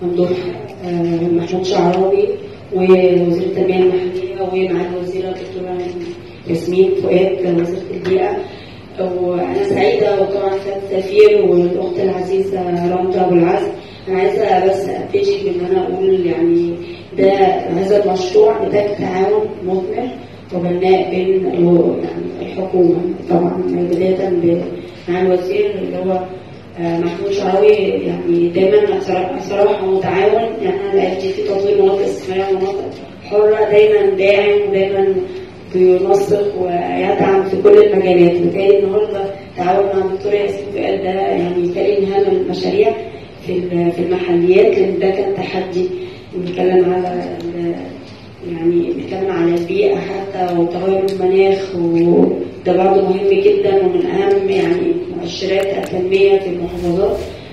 ممدوح آه، محمود شعراوي ووزير التنميه المحليه ومع الوزيره الدكتوره ياسمين فؤاد وزيره البيئه وانا سعيده وطبعا سياده السفير والاخت العزيزه رمضه ابو العزم انا عايزه بس ابتدي بان انا اقول يعني ده هذا المشروع نتاج تعاون مثمر وبناء بين يعني الحكومه طبعا بدايه ب- مع الوزير اللي هو آه، محمود شعراوي يعني دايما صراحة- صراحه متعاون يعني انا لقيت في تطوير مناطق استثماريه ومناطق حره دايما داعم ودايما بينسق ويدعم في كل المجالات وبالتالي النهارده تعاون مع الدكتوره ياسمين فؤاد ده يعني كريم هام المشاريع في ال- في المحليات لان ده كان تحدي بنتكلم على ال- يعني بنتكلم على البيئه حتى وتغير المناخ وده برضه مهم جدا ومن اهم يعني مؤشرات التنميه في المحافظات